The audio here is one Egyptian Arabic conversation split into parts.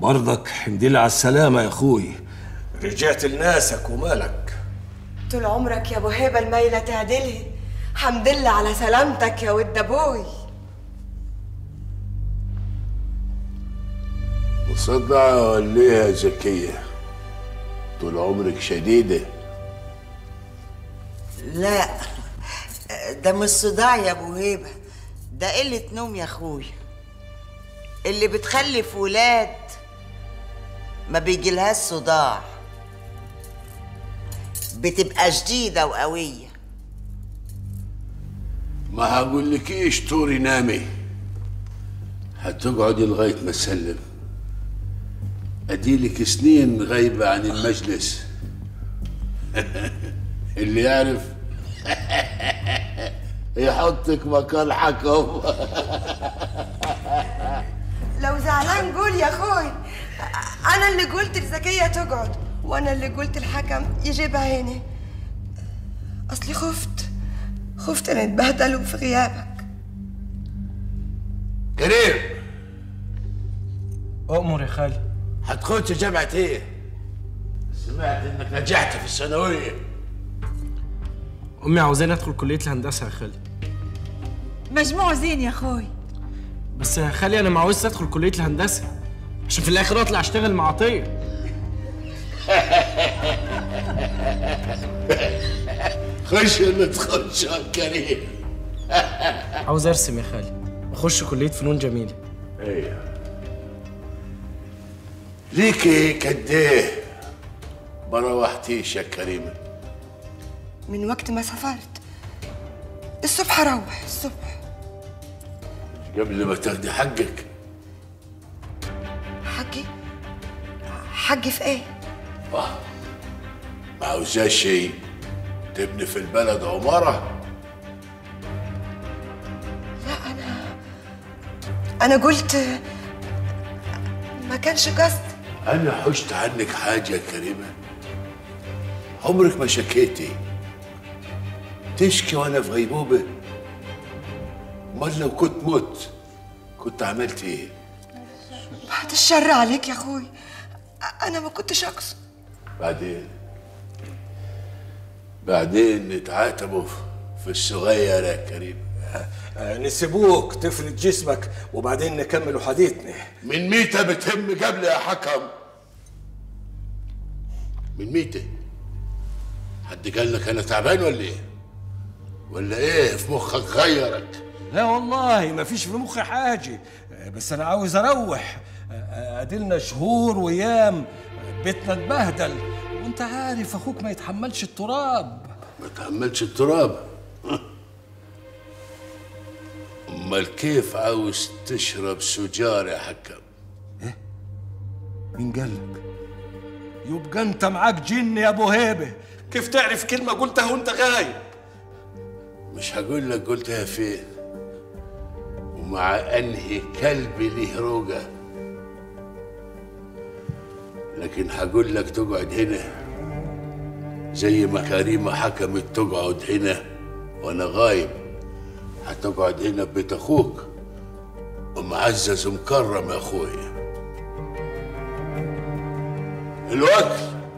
برضك حمد لله على السلامة يا أخوي رجعت لناسك ومالك طول عمرك يا ابو هبه الميله تعدلها حمد لله على سلامتك يا ود ابوي مصدعة ولا ايه يا زكية؟ طول عمرك شديدة لا ده مش صداع يا ابو هيبه ده قله نوم يا اخويا اللي بتخلف ولاد ما بيجيلهاش صداع بتبقى شديده وقويه ما هقولكيش طوري نامي هتقعدي لغاية ما اسلم اديلك سنين غايبة عن المجلس اللي يعرف يحطك مكان حكم لو زعلان قول يا اخوي انا اللي قلت لزكيه تقعد وانا اللي قلت الحكم يجيبها هنا اصلي خفت خفت ان يتبهدلوا في غيابك كريم أؤمر يا خالي هتخش جامعة ايه؟ سمعت انك نجحت في الثانوية أمي عاوزاني أدخل كلية الهندسة يا خالي مجموع زين يا اخوي بس يا خالي أنا ما عاوزش أدخل كلية الهندسة عشان في الآخر أطلع أشتغل مع عطية خش ولا تخش يا كريم عاوز أرسم يا خالي أخش كلية فنون جميلة ايوه ليكي قد ايه ما روحتيش يا كريمه من وقت ما سافرت الصبح اروح الصبح قبل ما تاخدي حقك حقي حقي في ايه ما عاوزاش شيء تبني في البلد عماره لا انا انا قلت ما كانش قصد انا حشت عنك حاجه يا كريمه عمرك ما شكيتي تشكي وانا في غيبوبه امال لو كنت مت كنت عملت ايه بعد الشر عليك يا اخوي انا ما كنتش اقصد بعدين بعدين نتعاتبوا في الصغير يا كريم آه، نسيبوك تفرد جسمك وبعدين نكمل حديثنا من ميتة بتهم قبل يا حكم من ميتة حد قال لك انا تعبان ولا ايه ولا ايه في مخك غيرك لا والله ما فيش في مخي حاجة آه، بس أنا عاوز أروح آه، أدلنا شهور وأيام آه، بيتنا اتبهدل وأنت عارف أخوك ما يتحملش التراب ما تحملش التراب امال كيف عاوز تشرب سجار يا حكم مين قالك؟ يبقى أنت معاك جن يا أبو هيبة كيف تعرف كلمة قلتها وأنت غايب؟ مش هقول لك قلتها فين ومع انهي كلب ليه روجة لكن هقول لك تقعد هنا زي ما كريمة حكمت تقعد هنا وانا غايب هتقعد هنا ببيت اخوك ومعزز ومكرم يا اخويا الوكل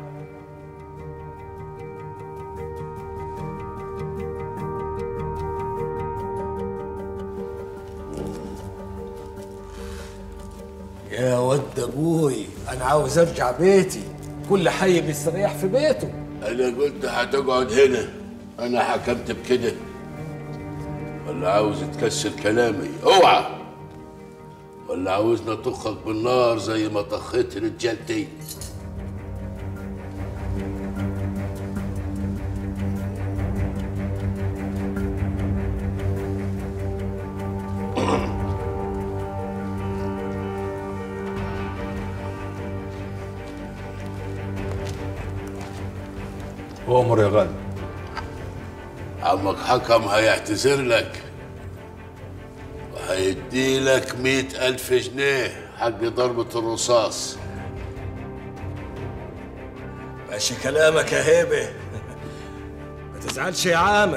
يا ود أبوي أنا عاوز أرجع بيتي كل حي بيستريح في بيته انا قلت هتقعد هنا انا حكمت بكده ولا عاوز تكسر كلامي اوعى ولا عاوزني اطخك بالنار زي ما طخيت رجالتي أؤمر يا غالي عمك حكم هيعتذر لك وهيدي لك مئة ألف جنيه حق ضربة الرصاص ماشي كلامك يا هيبة ما تزعلش يا عامر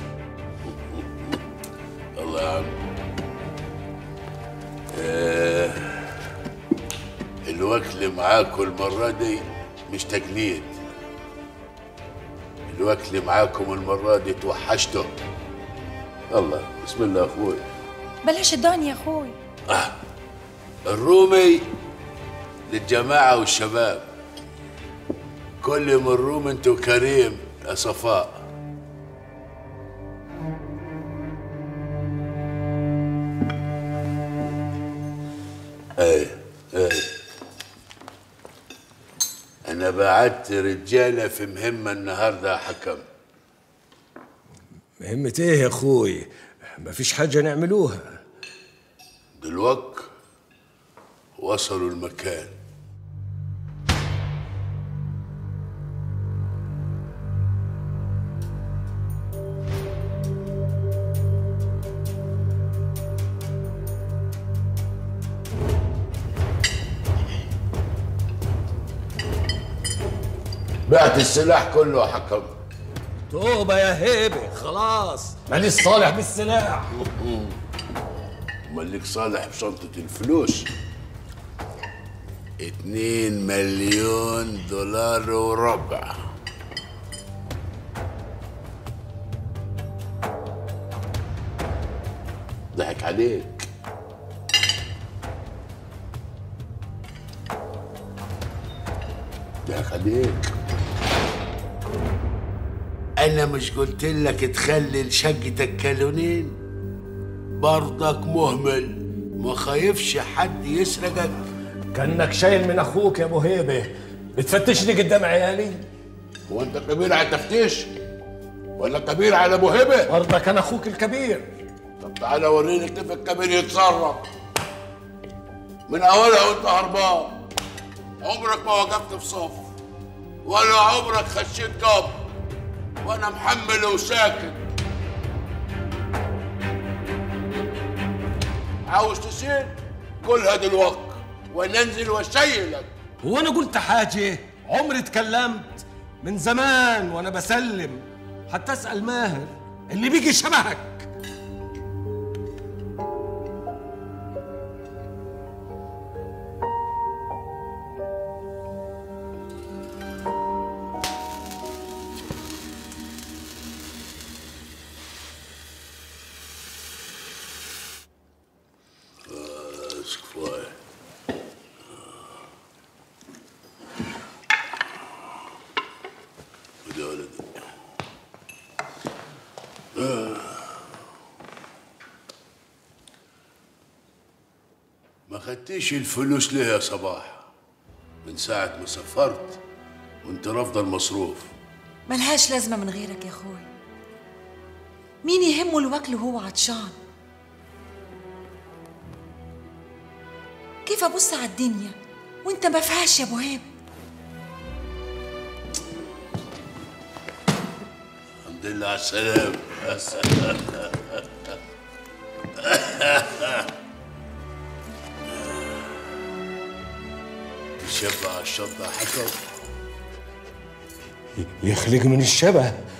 الله يا عم آه، الواد الوكل معاكم المرة دي مش تجليد الوكل معاكم المرة دي توحشتوا الله بسم الله يا اخوي بلاش الدنيا يا اخوي الرومي للجماعة والشباب كل من روم انتو كريم يا صفاء ايه ايه انا بعت رجالة في مهمة النهاردة يا حكم مهمة ايه يا اخوي مفيش حاجة نعملوها دلوقت وصلوا المكان بعت السلاح كله يا حكم توبة يا هيبة خلاص ماليش صالح بالسلاح امال ليك صالح بشنطة الفلوس اتنين مليون دولار وربع ضحك عليك ضحك عليك انا مش قلت لك تخلي شقتك كالونين برضك مهمل ما خايفش حد يسرقك كانك شايل من اخوك يا ابو هيبة بتفتشني قدام عيالي هو انت كبير على التفتيش ولا كبير على ابو هبه برضك انا اخوك الكبير طب تعالى وريني كيف الكبير يتصرف من اولها وانت هربان عمرك ما وقفت في صف ولا عمرك خشيت قبر وانا محمل وساكت عاوز تسير كلها دلوقتي وننزل واشيلك هو انا قلت حاجة عمري اتكلمت من زمان وانا بسلم حتى اسأل ماهر اللي بيجي شبهك بس كفايه خد يا ولدي آه. ما خدتيش الفلوس ليه يا صباح من ساعة ما سافرت وانت رافضة المصروف ملهاش لازمة من غيرك يا اخوي مين يهمه الوكل وهو عطشان كيف ابص على الدنيا وانت ما فيهاش يا ابو هيب الحمد لله على السلامة تشبع الشطة حكم يخلق من الشبه